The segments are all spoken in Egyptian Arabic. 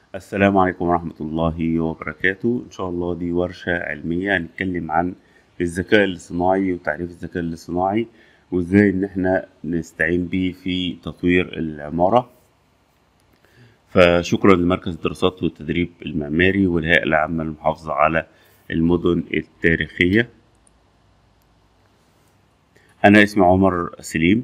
السلام عليكم ورحمة الله وبركاته إن شاء الله دي ورشة علمية هنتكلم عن الذكاء الاصطناعي وتعريف الذكاء الاصطناعي وإزاي إن إحنا نستعين بيه في تطوير العمارة فشكرا لمركز الدراسات والتدريب المعماري والهيئة العامة للمحافظة على المدن التاريخية أنا اسمي عمر سليم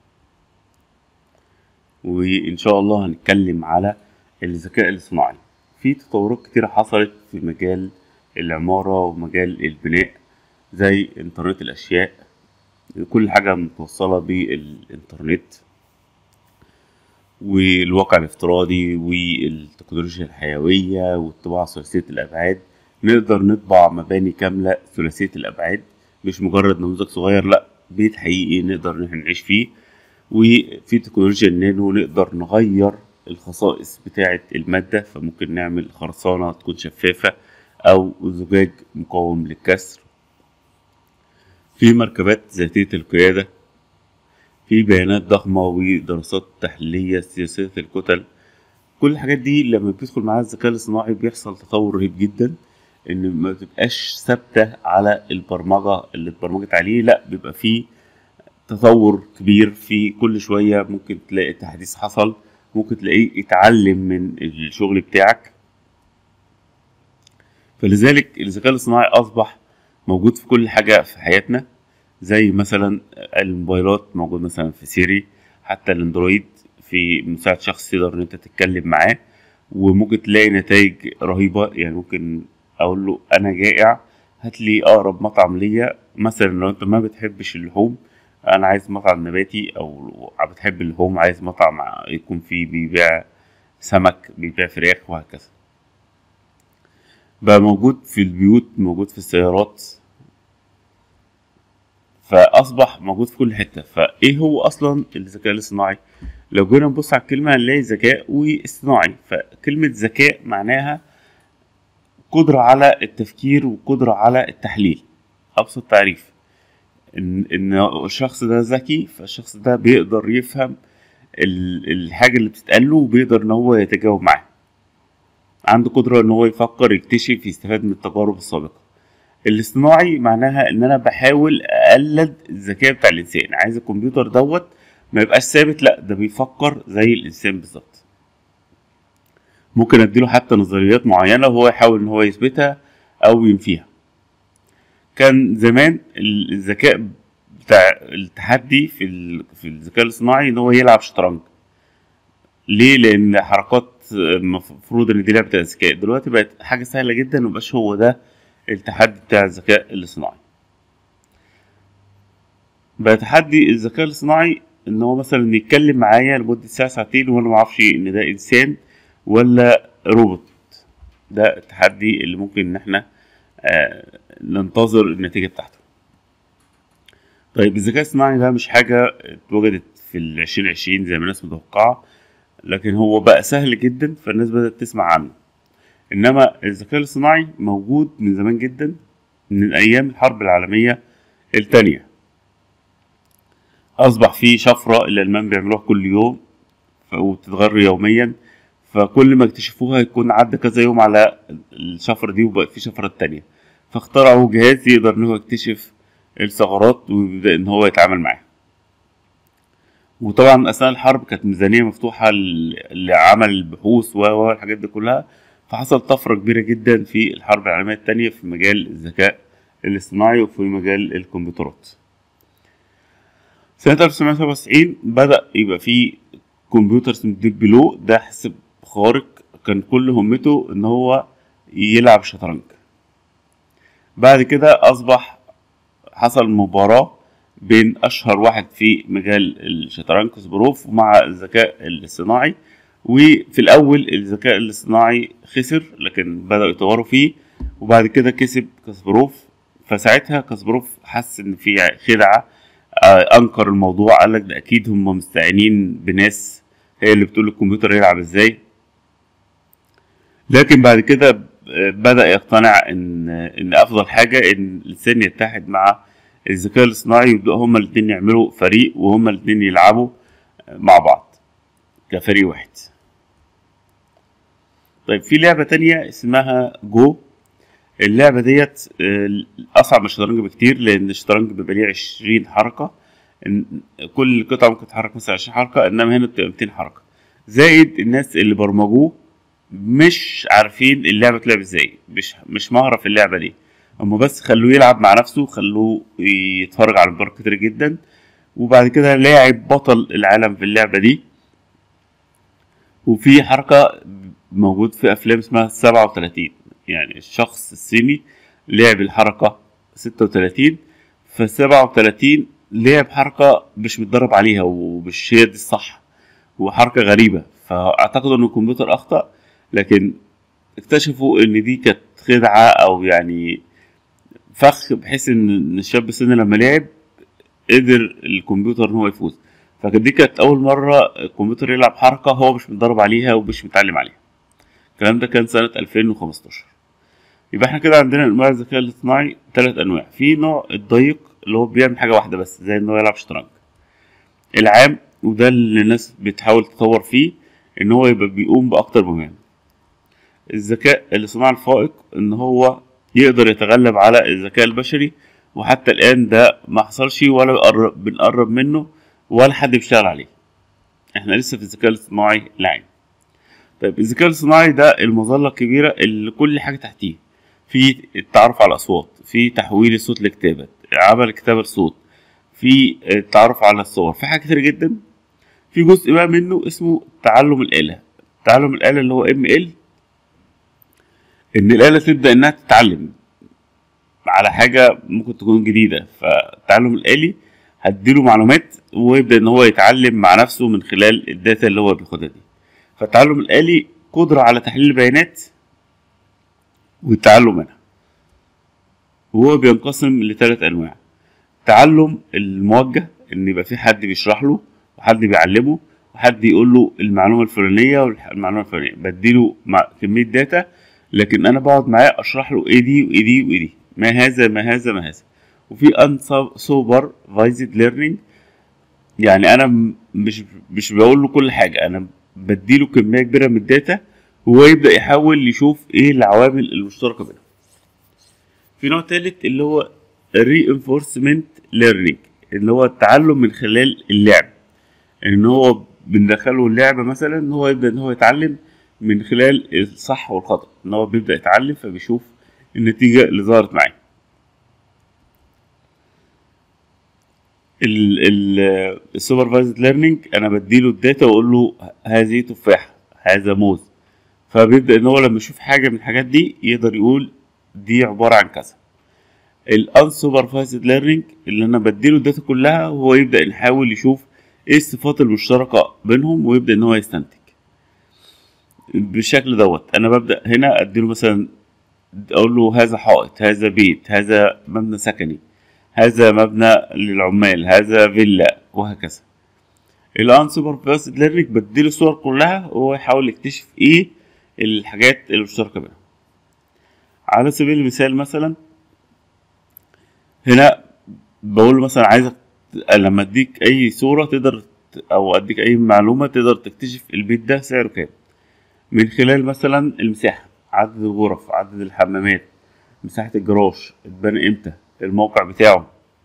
وإن شاء الله هنتكلم على الذكاء الاصطناعي في تطورات كتيرة حصلت في مجال العمارة ومجال البناء زي إنترنت الأشياء كل حاجة متوصلة بالإنترنت والواقع الافتراضي والتكنولوجيا الحيوية والطباعة ثلاثية الأبعاد نقدر نطبع مباني كاملة ثلاثية الأبعاد مش مجرد نموذج صغير لأ بيت حقيقي نقدر إن احنا نعيش فيه وفي تكنولوجيا النانو نقدر نغير الخصائص بتاعة المادة فممكن نعمل خرسانة تكون شفافة أو زجاج مقاوم للكسر في مركبات ذاتية القيادة في بيانات ضخمة ودراسات تحليلية سياسية الكتل كل الحاجات دي لما بيدخل معاها الذكاء الاصطناعي بيحصل تطور رهيب جدا ان ما تبقاش ثابتة على البرمجة اللي اتبرمجت عليه لا بيبقى فيه تطور كبير في كل شوية ممكن تلاقي تحديث حصل ممكن تلاقيه يتعلم من الشغل بتاعك فلذلك الذكاء الاصطناعي أصبح موجود في كل حاجة في حياتنا زي مثلا الموبايلات موجود مثلا في سيري حتى الاندرويد في مساعد شخص تقدر ان انت تتكلم معاه وممكن تلاقي نتائج رهيبة يعني ممكن اقول له انا جائع هات لي اقرب مطعم ليا مثلا لو انت ما بتحبش اللحوم انا عايز مطعم نباتي او بتحب اللحوم عايز مطعم يكون فيه بيبيع سمك بيبيع فراخ وهكذا بقى موجود في البيوت موجود في السيارات فاصبح موجود في كل حته فايه هو اصلا الذكاء الاصطناعي لو جينا نبص على الكلمه هنلاقي ذكاء واصطناعي فكلمه ذكاء معناها قدره على التفكير وقدره على التحليل ابسط تعريف ان ان الشخص ده ذكي فالشخص ده بيقدر يفهم الحاجه اللي بتتقال له وبيقدر ان هو يتجاوب معاها عنده قدره ان هو يفكر يكتشف يستفاد من التجارب السابقه الاصطناعي معناها ان انا بحاول اقلد الذكاء بتاع الانسان عايز الكمبيوتر دوت ما يبقاش ثابت لا ده بيفكر زي الانسان بالظبط ممكن اديله حتى نظريات معينه وهو يحاول ان هو يثبتها او ينفيها كان زمان الذكاء بتاع التحدي في في الذكاء الاصطناعي ان هو يلعب شطرنج ليه لان حركات المفروض ان دي لعبه الذكاء دلوقتي بقت حاجه سهله جدا ومبقاش هو ده التحدي بتاع الذكاء الاصطناعي بقى تحدي الذكاء الاصطناعي ان هو مثلا يتكلم معايا لمده ساعه ساعتين وانا ما اعرفش ان ده انسان ولا روبوت ده التحدي اللي ممكن ان احنا آه ننتظر النتيجه بتاعته طيب الذكاء الاصطناعي ده مش حاجه اتوجدت في العشرين عشرين زي ما الناس متوقعه لكن هو بقى سهل جدا فالناس بدات تسمع عنه انما الذكاء الاصطناعي موجود من زمان جدا من ايام الحرب العالميه الثانيه اصبح في شفره الالمان بيعملوها كل يوم وبتتغير يوميا فكل ما اكتشفوها يكون عدى كذا يوم على الشفره دي وبقى في شفره تانية فاخترعوا جهاز يقدر ان هو يكتشف الثغرات ويبدا ان هو يتعامل معاها وطبعا اثناء الحرب كانت ميزانيه مفتوحه لعمل البحوث والحاجات دي كلها فحصل طفرة كبيرة جدا في الحرب العالمية التانية في مجال الذكاء الاصطناعي وفي مجال الكمبيوترات سنة 1997 بدأ يبقى في كمبيوتر اسمه ديب بلو ده حسب خارق كان كل همته ان هو يلعب شطرنج بعد كده اصبح حصل مباراة بين اشهر واحد في مجال الشطرنج كسبروف ومع الذكاء الاصطناعي وفي الاول الذكاء الاصطناعي خسر لكن بداوا يطوروا فيه وبعد كده كسب كاسبروف فساعتها كاسبروف حس ان في خدعه انكر الموضوع قال لك ده اكيد هم مستعينين بناس هي اللي بتقول الكمبيوتر يلعب ازاي لكن بعد كده بدا يقتنع ان ان افضل حاجه ان الانسان يتحد مع الذكاء الاصطناعي ويبداوا هما الاثنين يعملوا فريق وهما الاثنين يلعبوا مع بعض كفريق واحد طيب في لعبة تانية اسمها جو اللعبة ديت آه، أصعب من الشطرنج بكتير لأن الشطرنج بيبقى ليه عشرين حركة إن- كل قطعة ممكن تتحرك مثلا عشرين حركة إنما هنا بتبقى ميتين حركة زائد الناس اللي برمجوه مش عارفين اللعبة تلعب ازاي مش مش مهرة في اللعبة دي هم بس خلوه يلعب مع نفسه خلوه يتفرج على مباريات كتير جدا وبعد كده لاعب بطل العالم في اللعبة دي وفي حركة موجود في أفلام اسمها سبعة وتلاتين يعني الشخص الصيني لعب الحركة ستة وتلاتين فسبعة وتلاتين لعب حركة مش متدرب عليها ومش هي دي الصح وحركة غريبة فأعتقد إن الكمبيوتر أخطأ لكن اكتشفوا إن دي كانت خدعة أو يعني فخ بحيث إن إن الشاب الصيني لما لعب قدر الكمبيوتر إن هو يفوز فكانت دي كانت أول مرة الكمبيوتر يلعب حركة هو مش متدرب عليها ومش متعلم عليها الكلام ده كان سنة 2015 يبقى احنا كده عندنا انواع الذكاء الاصطناعي ثلاث انواع في نوع الضيق اللي هو بيعمل حاجة واحدة بس زي ان هو يلعب شطرنج العام وده اللي الناس بتحاول تطور فيه ان هو يبقى بيقوم باكتر مهام الذكاء الاصطناعي الفائق ان هو يقدر يتغلب على الذكاء البشري وحتى الان ده ما حصلش ولا بنقرب, بنقرب منه ولا حد بيشتغل عليه احنا لسه في الذكاء الاصطناعي العام طيب الذكاء الاصطناعي ده المظلة الكبيرة اللي كل حاجة تحتيه في التعرف على الأصوات في تحويل الصوت لكتابة عمل كتابة صوت في التعرف على الصور في حاجات كتير جدا في جزء بقى منه اسمه تعلم الآلة تعلم الآلة اللي هو ام ال ان الآلة تبدأ انها تتعلم على حاجة ممكن تكون جديدة فالتعلم الآلي هديله معلومات ويبدأ ان هو يتعلم مع نفسه من خلال الداتا اللي هو بياخدها دي فالتعلم الآلي قدرة على تحليل البيانات والتعلم منها وهو بينقسم لثلاث أنواع تعلم الموجه إن يبقى في حد بيشرح له وحد بيعلمه وحد يقول له المعلومة الفلانية والمعلومة الفلانية بديله مع كمية داتا لكن أنا بقعد معاه أشرح له إيه دي وإيه دي وإيه دي ما هذا ما هذا ما هذا وفي ان سوبر فايزد ليرنينج يعني انا م- مش مش بقول له كل حاجه انا بديله كميه كبيره من الداتا وهو يبدا يحاول يشوف ايه العوامل المشتركه بينهم في نوع تالت اللي هو reinforcement learning اللي هو التعلم من خلال اللعب ان هو بندخله اللعبه مثلا ان هو يبدا ان هو يتعلم من خلال الصح والخطا ان هو بيبدا يتعلم فبيشوف النتيجه اللي ظهرت معاه السوبرفايزد ليرنينج انا بديله الداتا واقول له هذه تفاحه هذا موز فبيبدا ان هو لما يشوف حاجه من الحاجات دي يقدر يقول دي عباره عن كذا الانسوبرفايزد ليرنينج اللي انا بديله الداتا كلها وهو يبدا يحاول يشوف ايه الصفات المشتركه بينهم ويبدا ان هو يستنتج بالشكل دوت انا ببدا هنا اديله مثلا اقول له هذا حائط هذا بيت هذا مبنى سكني هذا مبنى للعمال هذا فيلا وهكذا الان سوبرفايزد ليرنينج بديله الصور كلها وهو يحاول يكتشف ايه الحاجات المشتركه بينهم على سبيل المثال مثلا هنا بقول له مثلا عايزك لما اديك اي صوره تقدر او اديك اي معلومه تقدر تكتشف البيت ده سعره كام من خلال مثلا المساحه عدد الغرف عدد الحمامات مساحه الجراج اتبنى امتى الموقع بتاعه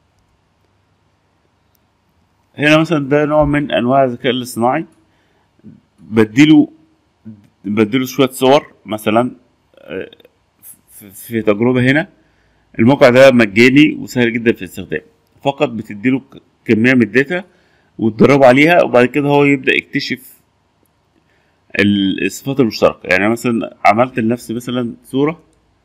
هنا مثلا ده نوع من انواع الذكاء الاصطناعي بديله بديله شويه صور مثلا آه، في- في تجربه هنا الموقع ده مجاني وسهل جدا في الاستخدام فقط بتديله ك- كميه من الداتا وتدربه عليها وبعد كده هو يبدا يكتشف ال- الصفات المشتركه يعني مثلا عملت لنفسي مثلا صوره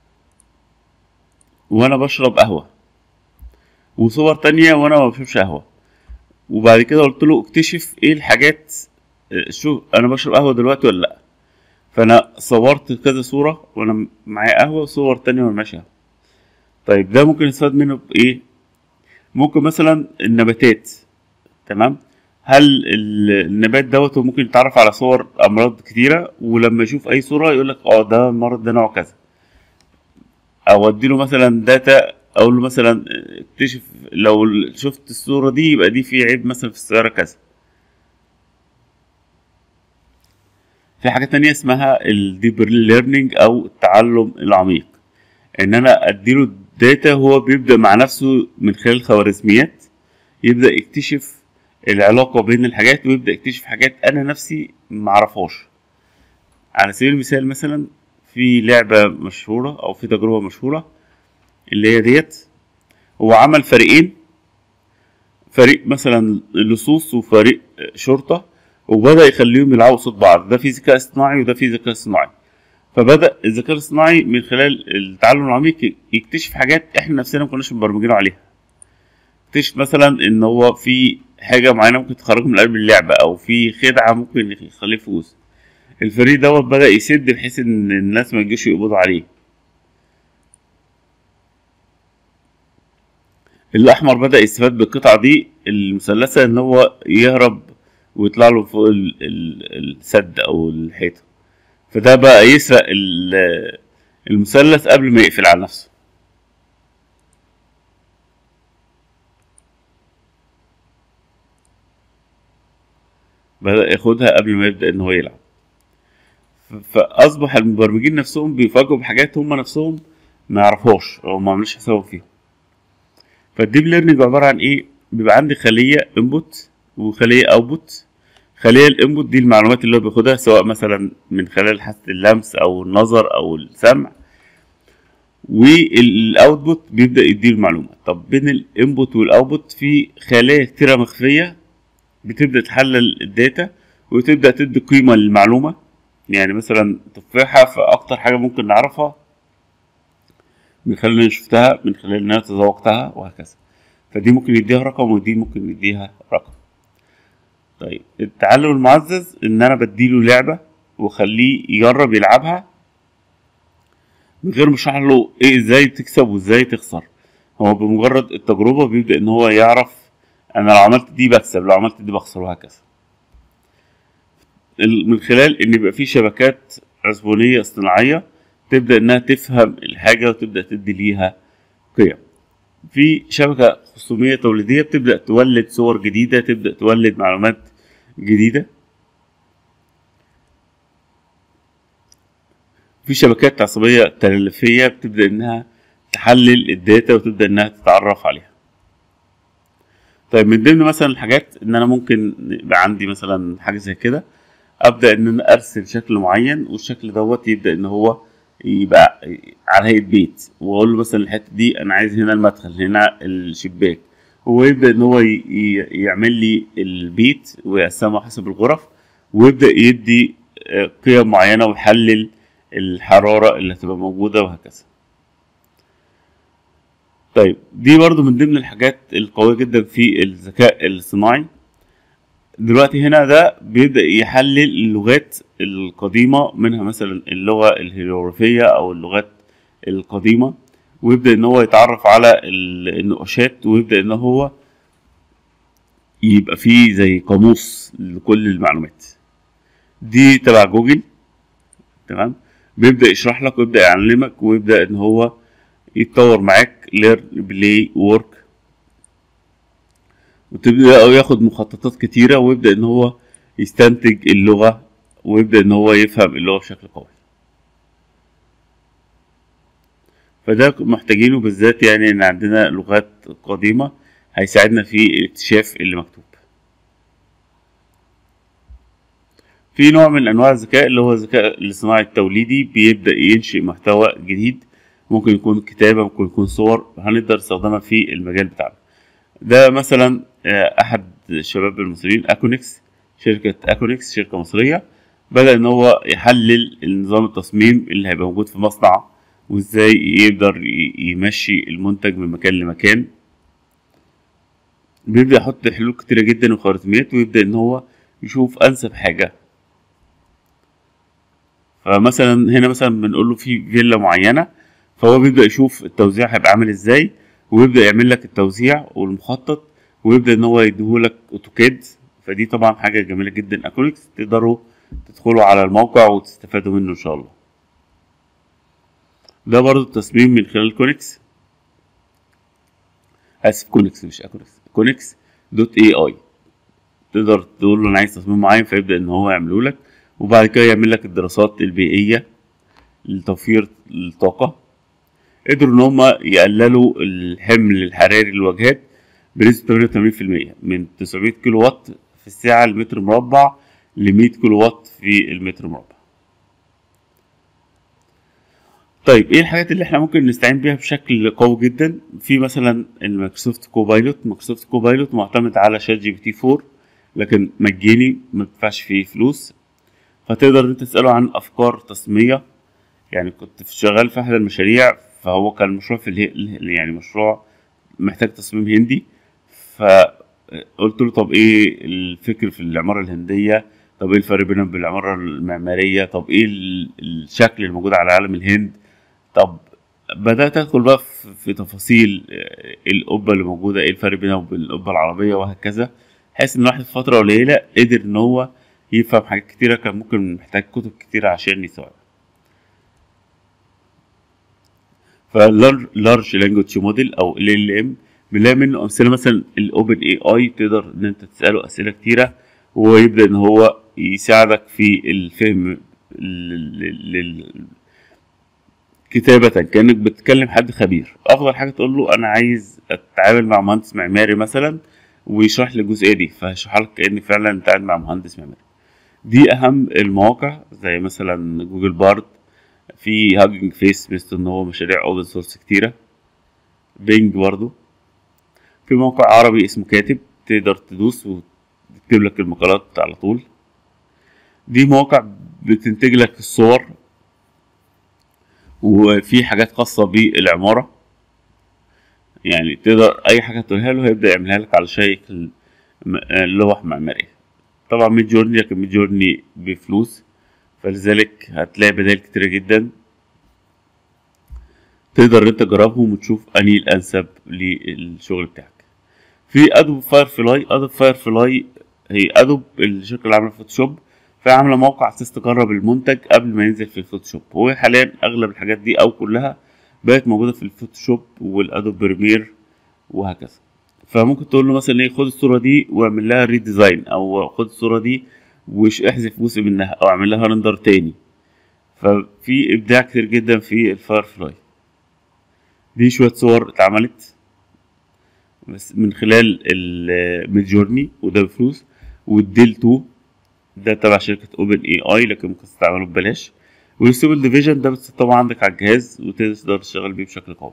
وانا بشرب قهوه وصور تانية وانا ما بشربش قهوه وبعد كده قلت له اكتشف ايه الحاجات اه، شوف انا بشرب قهوه دلوقتي ولا لا فانا صورت كذا صوره وانا معايا قهوه وصور تانية وانا ماشي قهوه طيب ده ممكن نستفاد منه بايه ممكن مثلا النباتات تمام هل ال- النبات دوت هو ممكن يتعرف على صور امراض كتيره ولما يشوف اي صوره يقول لك اه ده المرض ده نوع كذا او اديله مثلا داتا اقول له مثلا اكتشف لو شفت الصوره دي يبقى دي في عيب مثلا في السياره كذا في حاجة تانية اسمها الديب ليرنينج او التعلم العميق ان انا اديله الداتا هو بيبدأ مع نفسه من خلال الخوارزميات يبدأ يكتشف العلاقة بين الحاجات ويبدأ يكتشف حاجات انا نفسي معرفهاش على سبيل المثال مثلا في لعبة مشهورة او في تجربة مشهورة اللي هي ديت هو عمل فريقين فريق مثلا لصوص وفريق شرطة وبدأ يخليهم يلعبوا قصاد بعض ده في ذكاء اصطناعي وده في ذكاء اصطناعي فبدأ الذكاء الاصطناعي من خلال التعلم العميق يكتشف حاجات احنا نفسنا ما كناش مبرمجين عليها اكتشف مثلا ان هو في حاجة معينة ممكن تخرجه من قلب اللعبة او في خدعة ممكن يخليه يفوز الفريق دوت بدأ يسد بحيث ان الناس ما يجوش يقبضوا عليه الاحمر بدا يستفاد بالقطعه دي المثلثه ان هو يهرب ويطلع له فوق ال- ال- السد او الحيطه فده بقى يسرق ال- المثلث قبل ما يقفل على نفسه بدأ ياخدها قبل ما يبدأ إن هو يلعب ف- فأصبح المبرمجين نفسهم بيفاجئوا بحاجات هم نفسهم ما يعرفوهاش أو ما عملوش حسابهم فيها فالديب ليرنينج عبارة عن إيه؟ بيبقى عندي خلية انبوت وخلية اوتبوت خلية الانبوت دي المعلومات اللي هو بياخدها سواء مثلا من خلال حاسة اللمس أو النظر أو السمع والاوتبوت بيبدأ يديله المعلومة طب بين الانبوت والاوتبوت في خلايا كتيرة مخفية بتبدأ تحلل الداتا وتبدأ تدي قيمة للمعلومة يعني مثلا تفاحة فأكتر حاجة ممكن نعرفها من خلال إن أنا شفتها من خلال إن أنا تذوقتها وهكذا فدي ممكن يديها رقم ودي ممكن يديها رقم طيب التعلم المعزز إن أنا بديله لعبة وأخليه يجرب يلعبها من غير ما اشرح له ايه ازاي تكسب وازاي تخسر هو بمجرد التجربة بيبدأ ان هو يعرف انا لو عملت دي بكسب لو عملت دي بخسر وهكذا ال- من خلال ان يبقى في شبكات عصبونية اصطناعية تبدأ انها تفهم الحاجة وتبدأ تدي ليها قيم في شبكة خصومية توليدية بتبدأ تولد صور جديدة تبدأ تولد معلومات جديدة في شبكات عصبية تلفية بتبدأ إنها تحلل الداتا وتبدأ إنها تتعرف عليها طيب من ضمن مثلا الحاجات إن أنا ممكن يبقى عندي مثلا حاجة زي كده أبدأ إن أنا أرسم شكل معين والشكل دوت يبدأ إن هو يبقى على هيئة بيت وأقول له مثلا الحتة دي أنا عايز هنا المدخل هنا الشباك هو يبدأ إن هو ي- ي- يعمل لي البيت ويقسمه حسب الغرف ويبدأ يدي آه، قيم معينة ويحلل الحرارة اللي هتبقى موجودة وهكذا طيب دي برضو من ضمن الحاجات القوية جدا في الذكاء الصناعي دلوقتي هنا ده بيبدأ يحلل اللغات القديمة منها مثلا اللغة الهيروغليفية أو اللغات القديمة ويبدأ إن هو يتعرف على ال- النقاشات ويبدأ إن هو يبقى فيه زي قاموس لكل المعلومات دي تبع جوجل تمام بيبدأ يشرح لك ويبدأ يعلمك ويبدأ إن هو يتطور معاك ليرن بلاي وورك وتبدأ أو ياخد مخططات كتيرة ويبدأ إن هو يستنتج اللغة ويبدأ إن هو يفهم اللغة بشكل قوي فده محتاجينه بالذات يعني إن عندنا لغات قديمة هيساعدنا في اكتشاف اللي مكتوب في نوع من انواع الذكاء اللي هو الذكاء الاصطناعي التوليدي بيبدا ينشئ محتوى جديد ممكن يكون كتابه ممكن يكون صور هنقدر نستخدمها في المجال بتاعنا ده مثلا آه، احد الشباب المصريين اكونكس شركه اكونكس شركه مصريه بدا ان هو يحلل النظام التصميم اللي هيبقى موجود في مصنع وازاي يقدر ي- يمشي المنتج من مكان لمكان بيبدا يحط حلول كتيره جدا وخوارزميات ويبدا ان هو يشوف انسب حاجه فمثلا هنا مثلا بنقول له في فيلا معينه فهو بيبدا يشوف التوزيع هيبقى عامل ازاي ويبدا يعمل لك التوزيع والمخطط ويبدا ان هو يديهولك اوتوكاد فدي طبعا حاجه جميله جدا اكونكس تقدروا تدخلوا على الموقع وتستفادوا منه ان شاء الله ده برضو التصميم من خلال كونكس اسف كونكس مش اكونكس كونكس دوت اي اي تقدر تقول له انا عايز تصميم معين فيبدا ان هو يعمله لك وبعد كده يعمل لك الدراسات البيئية لتوفير الطاقة قدروا إن هما يقللوا الحمل الحراري للواجهات بنسبة 88% من 900 كيلو وات في الساعة المتر مربع ل 100 كيلو وات في المتر مربع طيب ايه الحاجات اللي احنا ممكن نستعين بيها بشكل قوي جدا في مثلا المايكروسوفت كوبايلوت مايكروسوفت كوبايلوت معتمد على شات جي بي تي 4 لكن مجاني ما بتدفعش فيه فلوس فتقدر انت تساله عن افكار تصميميه يعني كنت في شغال في احد المشاريع فهو كان مشروع في اله... يعني مشروع محتاج تصميم هندي فقلت له طب ايه الفكر في العماره الهنديه طب ايه الفرق بينهم وبين العماره المعماريه طب ايه ال- الشكل الموجود على علم الهند طب بدات ادخل بقى في- في تفاصيل آه، القبه اللي موجوده ايه الفرق بينها وبين القبه العربيه وهكذا بحيث ان الواحد في فتره قليله قدر ان هو يفهم حاجات كتيره كان ممكن محتاج كتب كتيره عشان يستوعبها فاللارج لانجوج موديل او ال ال ام بنلاقي منه امثله مثلا الاوبن اي اي تقدر ان انت تساله اسئله كتيره ويبدا ان هو يساعدك في الفهم لل- لل- كتابة كأنك بتكلم حد خبير أفضل حاجة تقول له أنا عايز أتعامل مع مهندس معماري مثلا ويشرح لي الجزئية دي فهشرح لك كأني فعلا أنت قاعد مع مهندس معماري دي أهم المواقع زي مثلا جوجل بارد في هاجنج فيس ميزته إن هو مشاريع أوبن سورس كتيرة بينج برضو في موقع عربي اسمه كاتب تقدر تدوس وتكتب لك المقالات على طول دي مواقع بتنتج لك الصور وفي حاجات خاصة بالعمارة يعني تقدر أي حاجة تقولها له هيبدأ يعملها لك على شكل م- آه، لوح معمارية طبعا ميد جورني لكن ميد جورني بفلوس فلذلك هتلاقي بدائل كتيرة جدا تقدر انت تجربهم وتشوف انهي الانسب للشغل بتاعك في ادوب فاير فلاي ادوب فاير فلاي هي ادوب الشركه اللي عامله فوتوشوب فعامله موقع على اساس تجرب المنتج قبل ما ينزل في الفوتوشوب وهي حاليا اغلب الحاجات دي او كلها بقت موجوده في الفوتوشوب والادوب بريمير وهكذا فممكن تقول له مثلا ايه خد الصوره دي واعمل لها ريديزاين او خد الصوره دي واحذف جزء منها او اعمل لها رندر تاني ففي ابداع كتير جدا في الفاير فلاي دي شويه صور اتعملت بس من خلال الميد جورني وده بفلوس والديل 2 ده تبع شركة اوبن اي اي لكن ممكن تستعمله ببلاش والسيبل ديفيجن ده بتسطبه عندك على الجهاز وتقدر تشتغل بيه بشكل قوي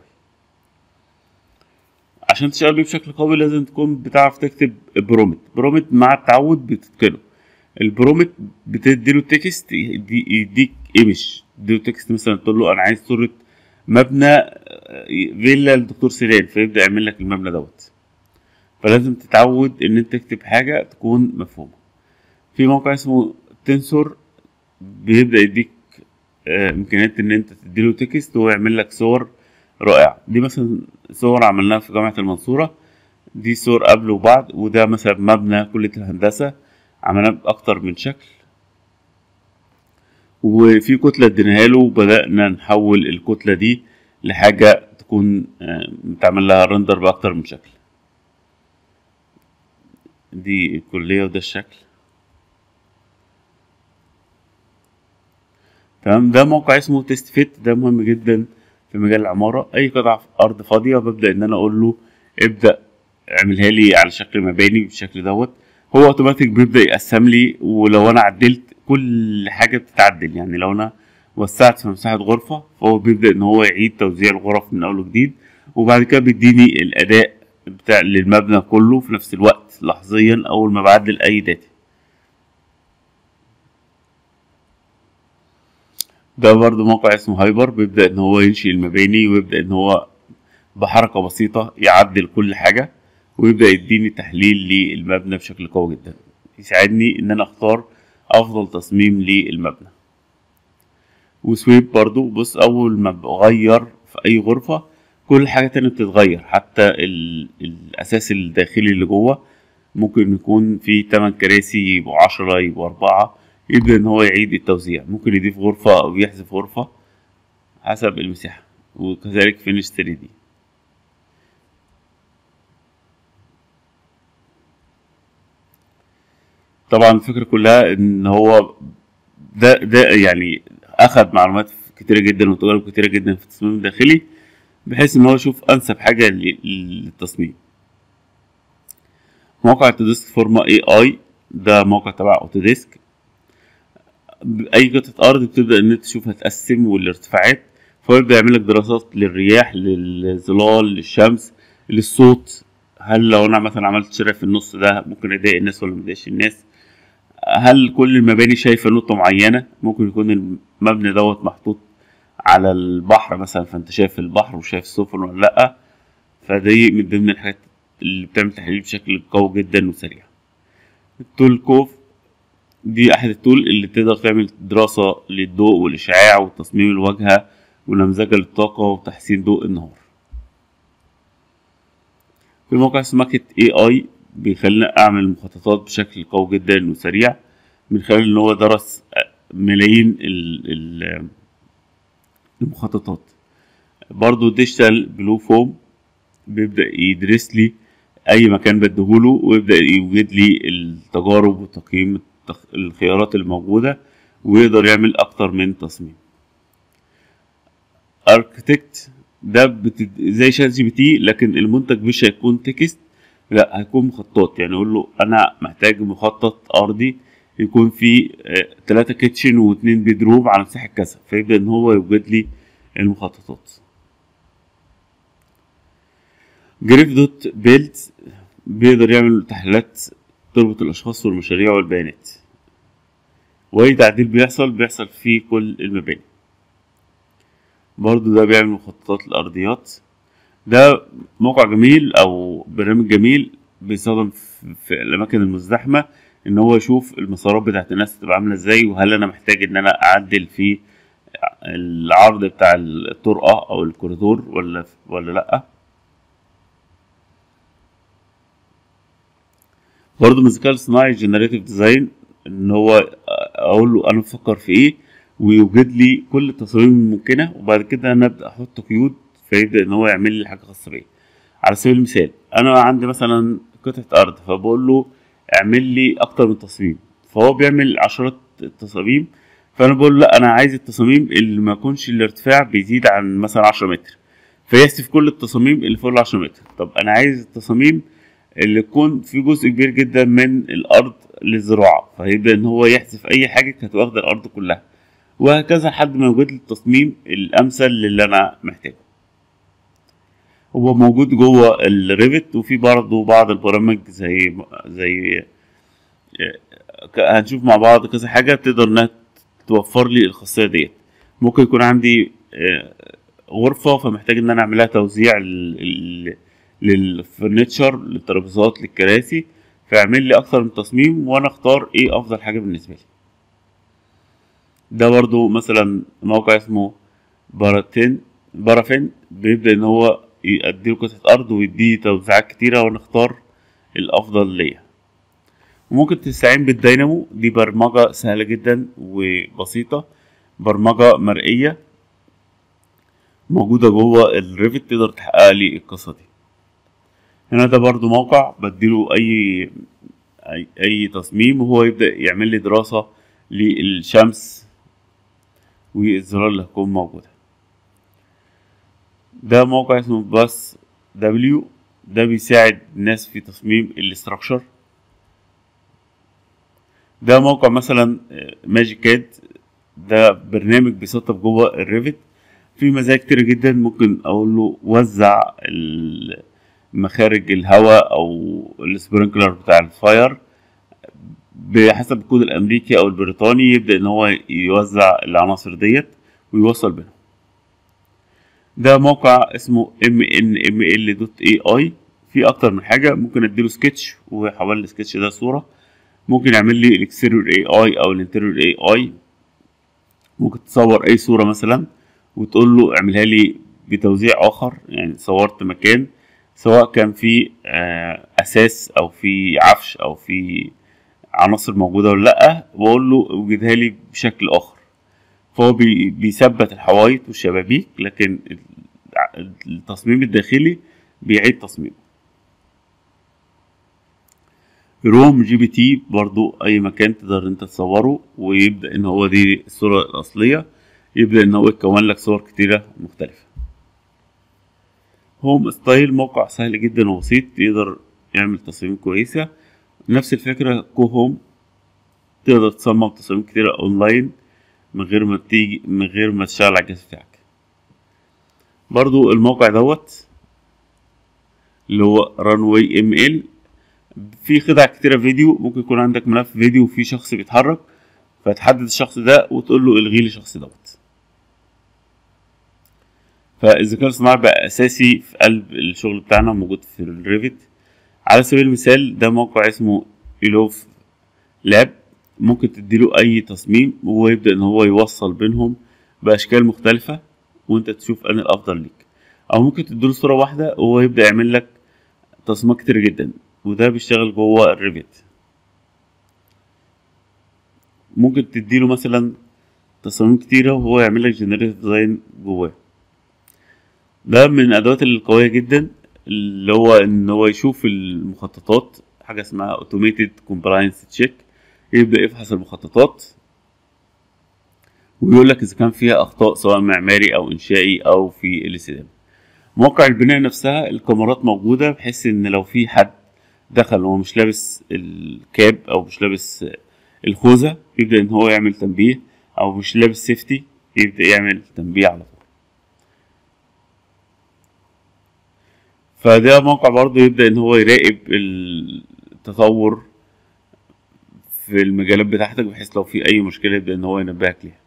عشان تشتغل بيه بشكل قوي لازم تكون بتعرف تكتب برومت برومت مع التعود بتتقنه البرومت بتديله تكست يدي- يديك ايمج تديله تكست مثلا تقول له انا عايز صورة مبنى آه، فيلا للدكتور سيلان فيبدأ يعمل لك المبنى دوت فلازم تتعود ان انت تكتب حاجة تكون مفهومة في موقع اسمه تنسور بيبدأ يديك آه، إمكانيات إن أنت تديله تكست وهو يعمل لك صور رائعة دي مثلا صور عملناها في جامعة المنصورة دي صور قبل وبعد وده مثلا مبنى كلية الهندسة عملناه بأكتر من شكل وفي كتلة اديناها له وبدأنا نحول الكتلة دي لحاجة تكون آه، متعمل لها رندر بأكتر من شكل دي الكلية وده الشكل تمام ده موقع اسمه تيست فيت ده مهم جدا في مجال العمارة أي قطعة أرض فاضية ببدأ إن أنا أقول له ابدأ اعملها لي على شكل مباني بالشكل دوت هو اوتوماتيك بيبدأ يقسم لي ولو أنا عدلت كل حاجة بتتعدل يعني لو أنا وسعت في مساحة غرفة فهو بيبدأ إن هو يعيد توزيع الغرف من أول وجديد وبعد كده بيديني الأداء بتاع للمبنى كله في نفس الوقت لحظيا أول ما بعدل أي داتا ده برضو موقع اسمه هايبر بيبدأ إن هو ينشئ المباني ويبدأ إن هو بحركة بسيطة يعدل كل حاجة ويبدأ يديني تحليل للمبنى بشكل قوي جدا يساعدني إن أنا أختار أفضل تصميم للمبنى وسويب برضو بص أول ما بغير في أي غرفة كل حاجة تانية بتتغير حتى ال... الأساس الداخلي اللي جوه ممكن يكون في تمن كراسي يبقوا عشرة يبقوا أربعة يبدأ إن هو يعيد التوزيع ممكن يضيف غرفة أو يحذف غرفة حسب المساحة وكذلك فينش 3 دي طبعا الفكرة كلها إن هو ده ده يعني اخذ معلومات كتيره جدا وتجارب كتيره جدا في التصميم الداخلي بحيث ان هو يشوف انسب حاجه لل- للتصميم موقع اوتوديسك فورما اي اي ده موقع تبع اوتوديسك اي قطعه ارض بتبدا ان انت تشوفها تقسم والارتفاعات فهو يبدا يعمل لك دراسات للرياح للظلال للشمس للصوت هل لو انا مثلا عملت شارع في النص ده ممكن يضايق الناس ولا ما يضايقش الناس هل كل المباني شايفه نقطه معينه ممكن يكون المبنى دوت محطوط على البحر مثلا فانت شايف البحر وشايف السفن ولا لا فدي من ضمن الحاجات اللي بتعمل تحليل بشكل قوي جدا وسريع التول كوف دي احد التول اللي تقدر تعمل دراسة للضوء والاشعاع وتصميم الواجهة ونمذجة للطاقة وتحسين ضوء النهار في موقع اسمه ماكت اي اي بيخليني اعمل مخططات بشكل قوي جدا وسريع من خلال ان هو درس ملايين ال- ال- المخططات برضو ديجيتال بلو فوم بيبدأ يدرس لي اي مكان بديهوله ويبدأ يوجد لي التجارب وتقييم التخ- الخيارات الموجودة ويقدر يعمل اكتر من تصميم اركتكت ده بتد... زي شات جي بي تي لكن المنتج مش هيكون تكست لا هيكون مخطط يعني اقول له انا محتاج مخطط ارضي يكون فيه آه، تلاتة كيتشن واتنين بيدروم على مساحة كذا فيبدأ ان هو يوجد لي المخططات جريف دوت بيلد بيقدر يعمل تحليلات تربط الاشخاص والمشاريع والبيانات واي تعديل بيحصل بيحصل في كل المباني برضو ده بيعمل مخططات الارضيات ده موقع جميل او برنامج جميل بيستخدم في- في الاماكن المزدحمه ان هو يشوف المسارات بتاعت الناس تبقى عامله ازاي وهل انا محتاج ان انا اعدل في العرض بتاع الطرقه او الكوريدور ولا ولا لا برضه من الذكاء الاصطناعي جنريتيف ديزاين ان هو اقول له انا بفكر في ايه ويوجد لي كل التصاميم الممكنه وبعد كده انا ابدا احط قيود فيبدا ان هو يعمل لي حاجه خاصه بيا على سبيل المثال انا عندي مثلا قطعه ارض فبقول له اعمل لي اكتر من تصميم فهو بيعمل عشرات التصاميم فانا بقول له لا انا عايز التصاميم اللي ما يكونش الارتفاع بيزيد عن مثلا 10 متر فيحذف كل التصاميم اللي فوق ال 10 متر طب انا عايز التصاميم اللي يكون في جزء كبير جدا من الارض للزراعه فيبدا ان هو يحذف اي حاجه كانت واخده الارض كلها وهكذا لحد ما يوجد لي التصميم الامثل للي انا محتاجه هو موجود جوه الريفت وفي برضه بعض البرامج زي زي ك- هنشوف مع بعض كذا حاجه تقدر انها توفر لي الخاصيه ديت ممكن يكون عندي آه، غرفه فمحتاج ان انا اعملها توزيع لل- لل- للفرنتشر للترابيزات للكراسي فيعمل لي اكتر من تصميم وانا اختار ايه افضل حاجه بالنسبه لي ده برضو مثلا موقع اسمه باراتين بارافين بيبدأ ان هو يديله قطعة ارض ويديه توزيعات كتيرة وانا اختار الافضل ليا وممكن تستعين بالدينامو دي برمجة سهلة جدا وبسيطة برمجة مرئية موجودة جوه الريفت تقدر تحقق لي القصة دي هنا ده برضو موقع بديله اي اي, أي تصميم وهو يبدأ يعمل لي دراسة للشمس والزرار اللي هتكون موجودة ده موقع اسمه باس دبليو ده بيساعد الناس في تصميم الاستراكشر ده موقع مثلا ماجيكاد ده برنامج بيسطب جوه الريفت في مزايا كتيرة جدا ممكن اقول له وزع ال- مخارج الهواء او السبرينكلر بتاع الفاير بحسب الكود الامريكي او البريطاني يبدا ان هو يوزع العناصر ديت ويوصل بينهم ده موقع اسمه mnml.ai في اكتر من حاجه ممكن اديله سكتش ويحول لي السكتش ده صوره ممكن يعمل لي الاكستيريور اي اي او الانتيريور اي اي ممكن تصور اي صوره مثلا وتقول له اعملها لي بتوزيع اخر يعني صورت مكان سواء كان في آه، اساس او في عفش او في عناصر موجوده ولا لا واقول له اوجدها لي بشكل اخر فهو بي- بيثبت الحوايط والشبابيك لكن ال- التصميم الداخلي بيعيد تصميمه روم جي بي تي برضو اي مكان تقدر انت تصوره ويبدا ان هو دي الصوره الاصليه يبدا ان هو يكون لك صور كتيره مختلفه هوم ستايل موقع سهل جدا وبسيط يقدر يعمل تصاميم كويسه نفس الفكره كو هوم تقدر تصمم تصاميم كتيره اونلاين من غير ما تيجي من غير ما تشتغل على الجهاز بتاعك برضو الموقع دوت اللي هو رانواي ام ال في خدع كتيرة فيديو ممكن يكون عندك ملف فيديو وفي شخص بيتحرك فتحدد الشخص ده وتقول له الغي لي الشخص دوت فالذكاء الصناعي بقى اساسي في قلب الشغل بتاعنا موجود في الريفت على سبيل المثال ده موقع اسمه إلوف لاب ممكن تديله اي تصميم وهو يبدا ان هو يوصل بينهم باشكال مختلفه وانت تشوف ان الافضل ليك او ممكن تديله صوره واحده وهو يبدا يعمل لك تصميمات كتير جدا وده بيشتغل جوه الريفت ممكن تديله مثلا تصاميم كتيرة وهو يعمل لك جنريت ديزاين جواه ده من الأدوات القوية جدا اللي هو إن هو يشوف المخططات حاجة اسمها automated compliance check يبدأ يفحص المخططات ويقول لك إذا كان فيها أخطاء سواء معماري أو إنشائي أو في الاستخدام مواقع البناء نفسها الكاميرات موجودة بحيث إن لو في حد دخل وهو مش لابس الكاب أو مش لابس الخوذة يبدأ إن هو يعمل تنبيه أو مش لابس سيفتي يبدأ يعمل تنبيه على طول فده موقع برضه يبدأ إن هو يراقب التطور في المجالات بتاعتك بحيث لو في أي مشكلة يبدأ إن هو ينبهك ليها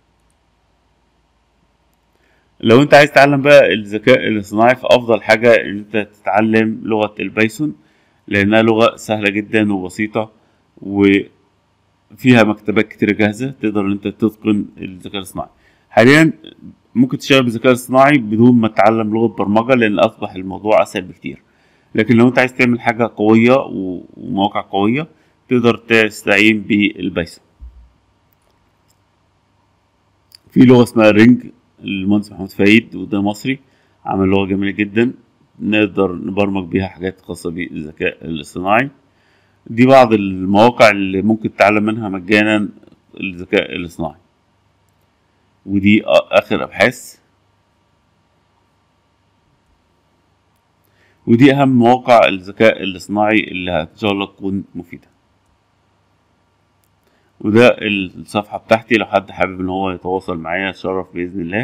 لو انت عايز تتعلم بقى الذكاء الاصطناعي فافضل حاجة ان انت تتعلم لغة البايثون لانها لغة سهلة جدا وبسيطة وفيها مكتبات كتيرة جاهزة تقدر ان انت تتقن الذكاء الاصطناعي حاليا ممكن تشتغل بالذكاء الاصطناعي بدون ما تتعلم لغة برمجة لان اصبح الموضوع اسهل بكتير لكن لو انت عايز تعمل حاجة قوية ومواقع قوية تقدر تستعين بالبايثون في لغة اسمها رينج المهندس محمود فايد وده مصري عمل لغة جميلة جدا نقدر نبرمج بيها حاجات خاصة بالذكاء الاصطناعي دي بعض المواقع اللي ممكن تتعلم منها مجانا الذكاء الاصطناعي ودي آخر أبحاث ودي أهم مواقع الذكاء الاصطناعي اللي إن شاء الله تكون مفيدة وده الصفحة بتاعتي لو حد حابب ان هو يتواصل معايا اتشرف بإذن الله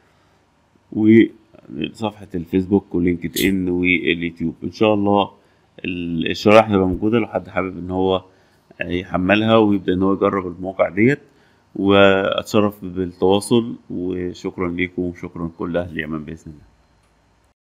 وصفحة الفيسبوك ولينكد ان واليوتيوب ان شاء الله الشرائح هتبقى موجودة لو حد حابب ان هو يحملها ويبدأ ان هو يجرب المواقع ديت واتشرف بالتواصل وشكرا ليكم وشكرا لكل اهل اليمن بإذن الله